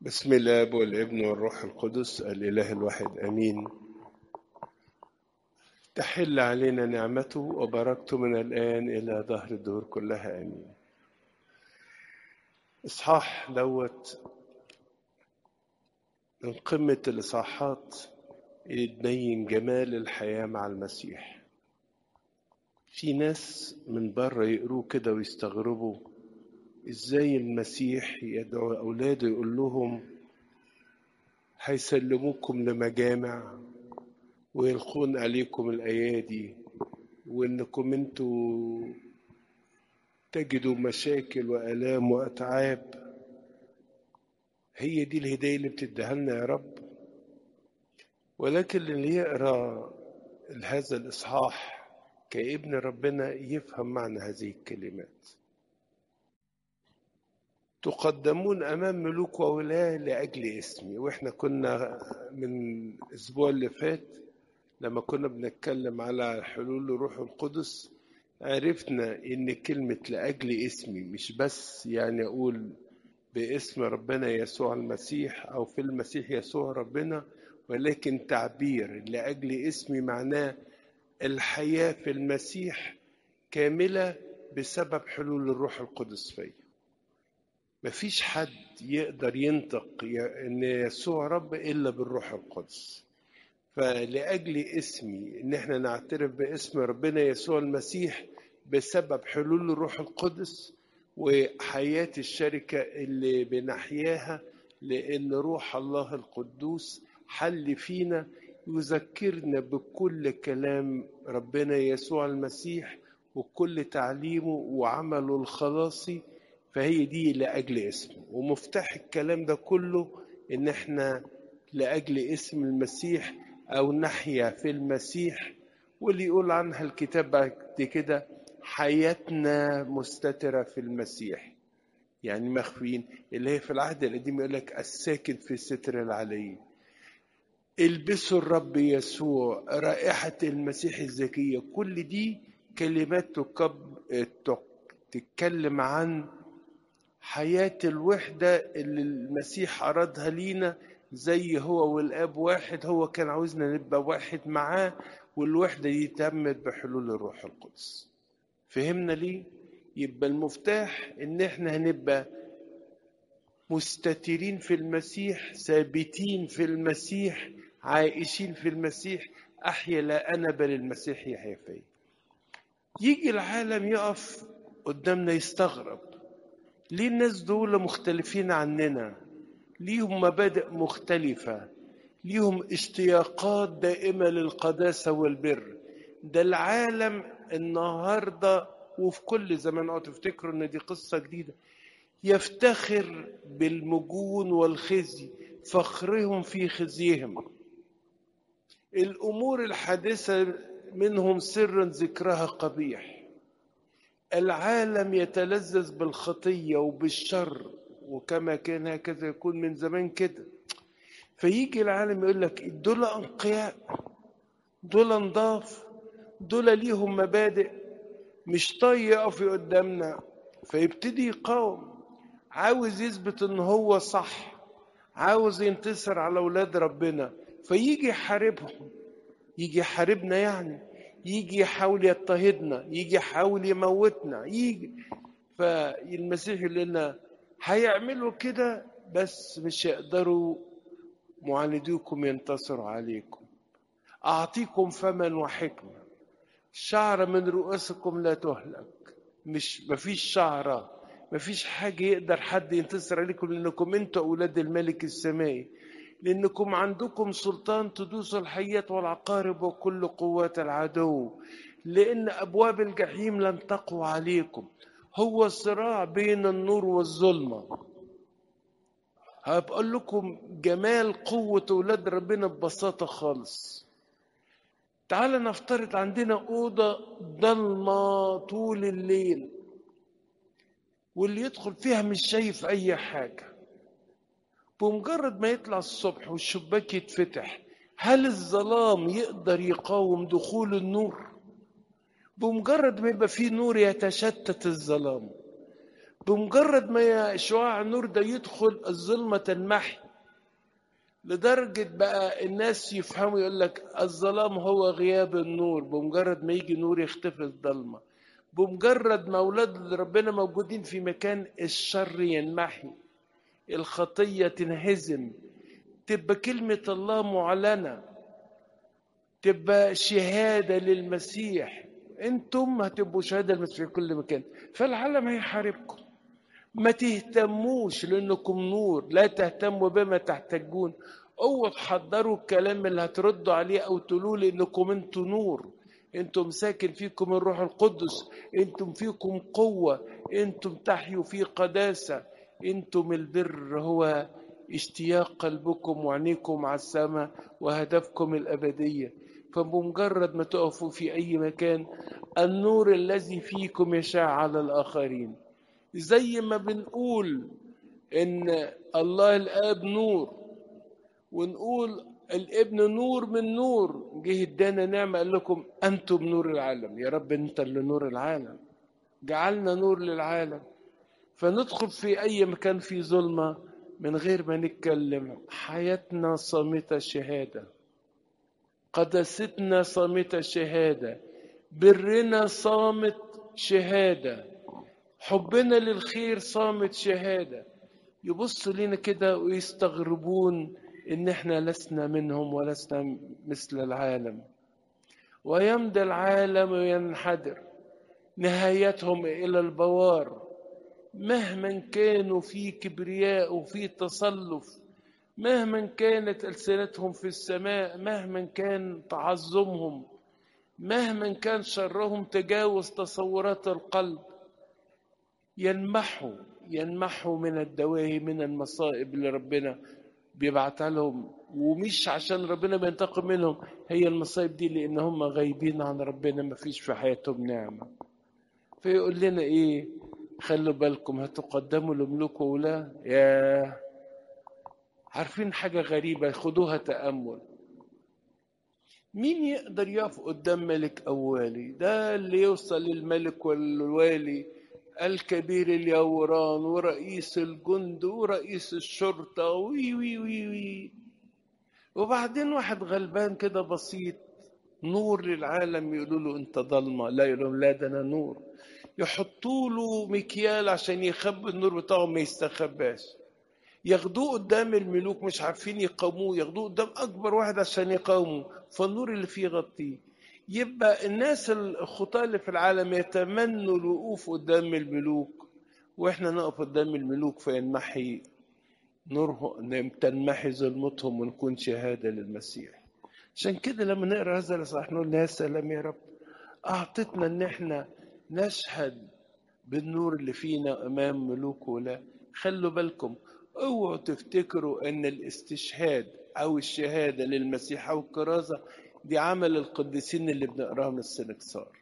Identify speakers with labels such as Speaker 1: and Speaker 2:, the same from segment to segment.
Speaker 1: بسم الله والابن والروح القدس الإله الواحد أمين تحل علينا نعمته وبركته من الآن إلى ظهر الدهور كلها آمين إصحاح دوت من قمة الإصحاحات اللي تبين جمال الحياة مع المسيح في ناس من بره يقروه كده ويستغربوا ازاي المسيح يدعو اولاده يقول لهم هيسلموكم لمجامع ويلقون عليكم الايادي وانكم انتوا تجدوا مشاكل والام واتعاب هي دي الهدايه اللي بتديها لنا يا رب ولكن اللي يقرا هذا الاصحاح كابن ربنا يفهم معنى هذه الكلمات تقدمون امام ملوك وولاة لاجل اسمي واحنا كنا من الاسبوع اللي فات لما كنا بنتكلم على حلول الروح القدس عرفنا ان كلمة لاجل اسمي مش بس يعني اقول باسم ربنا يسوع المسيح او في المسيح يسوع ربنا ولكن تعبير لاجل اسمي معناه الحياة في المسيح كاملة بسبب حلول الروح القدس فيا مفيش حد يقدر ينطق ان يسوع رب الا بالروح القدس فلاجل اسمي ان احنا نعترف باسم ربنا يسوع المسيح بسبب حلول الروح القدس وحياه الشركه اللي بنحياها لان روح الله القدوس حل فينا يذكرنا بكل كلام ربنا يسوع المسيح وكل تعليمه وعمله الخلاصي فهي دي لأجل اسمه ومفتاح الكلام ده كله إن إحنا لأجل اسم المسيح أو نحيا في المسيح واللي يقول عنها الكتاب بعد كده حياتنا مستترة في المسيح يعني مخفين اللي هي في العهد القديم يقول لك الساكن في ستر العلي البسوا الرب يسوع رائحة المسيح الزكية كل دي كلمات تكب... تتكلم عن حياة الوحدة اللي المسيح أرادها لينا زي هو والآب واحد هو كان عاوزنا نبقى واحد معاه والوحدة دي تمت بحلول الروح القدس فهمنا ليه؟ يبقى المفتاح إن إحنا هنبقى مستترين في المسيح ثابتين في المسيح عائشين في المسيح أحيا لا أنا بل المسيح يحيا فيا يجي العالم يقف قدامنا يستغرب ليه الناس دول مختلفين عننا ليهم مبادئ مختلفة ليهم اشتياقات دائمة للقداسة والبر ده العالم النهاردة وفي كل زمان اوعوا تفتكروا ان دي قصة جديدة يفتخر بالمجون والخزي فخرهم في خزيهم الامور الحادثة منهم سرا ذكرها قبيح العالم يتلذذ بالخطية وبالشر وكما كان هكذا يكون من زمان كده فيجي العالم يقول لك دول أنقياء دول نضاف دول ليهم مبادئ مش طايق يقف قدامنا فيبتدي يقاوم عاوز يثبت ان هو صح عاوز ينتصر على اولاد ربنا فيجي يحاربهم يجي يحاربنا يعني يجي يحاول يضطهدنا يجي يحاول يموتنا يجي فالمسيح يقول لنا هيعملوا كده بس مش يقدروا معاندوكم ينتصروا عليكم أعطيكم فما وحكمة شعرة من رؤوسكم لا تهلك مش مفيش شعرة مفيش حاجة يقدر حد ينتصر عليكم لأنكم أنتوا أولاد الملك السمائي لأنكم عندكم سلطان تدوسوا الحياة والعقارب وكل قوات العدو لأن أبواب الجحيم لن تقوى عليكم هو صراع بين النور والظلمة هبقول لكم جمال قوة أولاد ربنا ببساطة خالص تعال نفترض عندنا أوضة ضلمة طول الليل واللي يدخل فيها مش شايف أي حاجة بمجرد ما يطلع الصبح والشباك يتفتح هل الظلام يقدر يقاوم دخول النور بمجرد ما يبقى فيه نور يتشتت الظلام بمجرد ما شعاع النور ده يدخل الظلمة تنمحي لدرجة بقى الناس يفهموا يقول لك الظلام هو غياب النور بمجرد ما يجي نور يختفي الظلمة بمجرد ما أولاد ربنا موجودين في مكان الشر ينمحي الخطية تنهزم تبقى كلمة الله معلنة تبقى شهادة للمسيح انتم هتبقوا شهادة للمسيح في كل مكان فالعالم هيحاربكم ما تهتموش لانكم نور لا تهتموا بما تحتاجون اوعوا تحضروا الكلام اللي هتردوا عليه او تقولوا لي انكم انتم نور انتم ساكن فيكم الروح القدس انتم فيكم قوة انتم تحيوا في قداسة انتم البر هو اشتياق قلبكم وعينيكم على السماء وهدفكم الأبدية فبمجرد ما تقفوا في أي مكان النور الذي فيكم يشاع على الآخرين زي ما بنقول إن الله الآب نور ونقول الابن نور من نور جه ادانا نعمة قال لكم أنتم نور العالم يا رب أنت اللي نور العالم جعلنا نور للعالم فندخل في أي مكان في ظلمة من غير ما نتكلم حياتنا صامتة شهادة قداستنا صامتة شهادة برنا صامت شهادة حبنا للخير صامت شهادة يبصوا لنا كده ويستغربون إن إحنا لسنا منهم ولسنا مثل العالم ويمضي العالم وينحدر نهايتهم إلى البوار مهما كانوا في كبرياء وفي تصلف مهما كانت ألسنتهم في السماء مهما كان تعظمهم مهما كان شرهم تجاوز تصورات القلب ينمحوا ينمحوا من الدواهي من المصائب اللي ربنا بيبعتها لهم ومش عشان ربنا بينتقم منهم هي المصايب دي لان هم غايبين عن ربنا ما فيش في حياتهم نعمه فيقول لنا ايه خلوا بالكم هتقدموا لملوك ولا يا عارفين حاجة غريبة خدوها تأمل مين يقدر يقف قدام ملك أو والي ده اللي يوصل للملك والوالي الكبير اليوران ورئيس الجند ورئيس الشرطة وي وي وي وي وبعدين واحد غلبان كده بسيط نور للعالم يقولوا له انت ضلمة لا يقول لهم لا ده انا نور يحطوا له مكيال عشان يخبي النور بتاعه ما يستخباش ياخدوه قدام الملوك مش عارفين يقاوموه ياخدوه قدام اكبر واحد عشان يقاومه فالنور اللي فيه يغطيه يبقى الناس الخطاة اللي في العالم يتمنوا الوقوف قدام الملوك واحنا نقف قدام الملوك فينمحي نوره تنمحي ظلمتهم ونكون شهاده للمسيح عشان كده لما نقرا هذا الاصحاح نقول يا سلام يا رب اعطتنا ان احنا نشهد بالنور اللي فينا امام ملوك ولا خلوا بالكم اوعوا تفتكروا ان الاستشهاد او الشهاده للمسيح او الكرازه دي عمل القديسين اللي بنقراها من السنكسار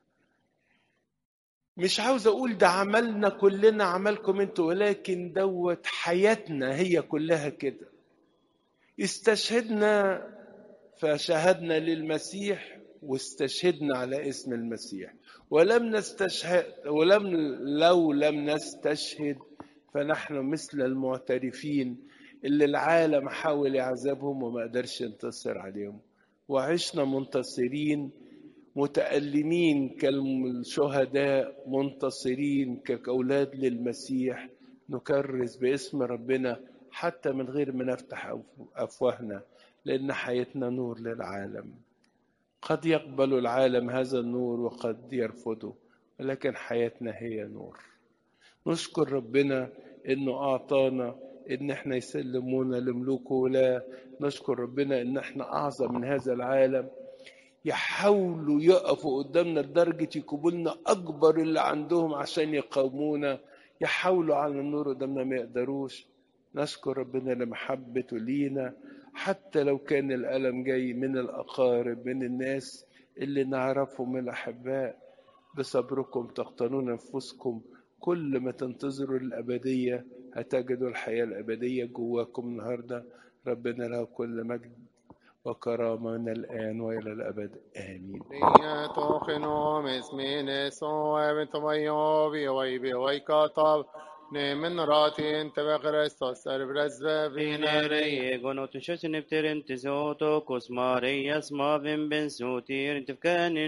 Speaker 1: مش عاوز اقول ده عملنا كلنا عملكم انتوا ولكن دوت حياتنا هي كلها كده استشهدنا فشهدنا للمسيح واستشهدنا على اسم المسيح ولم نستشهد ولم لو لم نستشهد فنحن مثل المعترفين اللي العالم حاول يعذبهم وما قدرش ينتصر عليهم وعشنا منتصرين متألمين كالشهداء منتصرين كأولاد للمسيح نكرس باسم ربنا حتى من غير ما نفتح أفواهنا لأن حياتنا نور للعالم قد يقبل العالم هذا النور وقد يرفضه ولكن حياتنا هي نور نشكر ربنا انه اعطانا ان احنا يسلمونا لملوكه ولا نشكر ربنا ان احنا اعظم من هذا العالم يحاولوا يقفوا قدامنا لدرجة يكبوا لنا أكبر اللي عندهم عشان يقاومونا يحاولوا على النور قدامنا ما يقدروش نشكر ربنا لمحبته لينا حتى لو كان الألم جاي من الأقارب من الناس اللي نعرفهم من الأحباء بصبركم تقتنون أنفسكم كل ما تنتظروا الأبدية هتجدوا الحياة الأبدية جواكم النهاردة ربنا له كل مجد وكرامة من الآن وإلى الأبد آمين
Speaker 2: Lietochino mismine so event vajovi oi bi oi katab ne min ratin tebe Christos erbres vevine
Speaker 3: Vinare gonot shusin pterin tisoto kosmare yasma vim ben sotir tifkan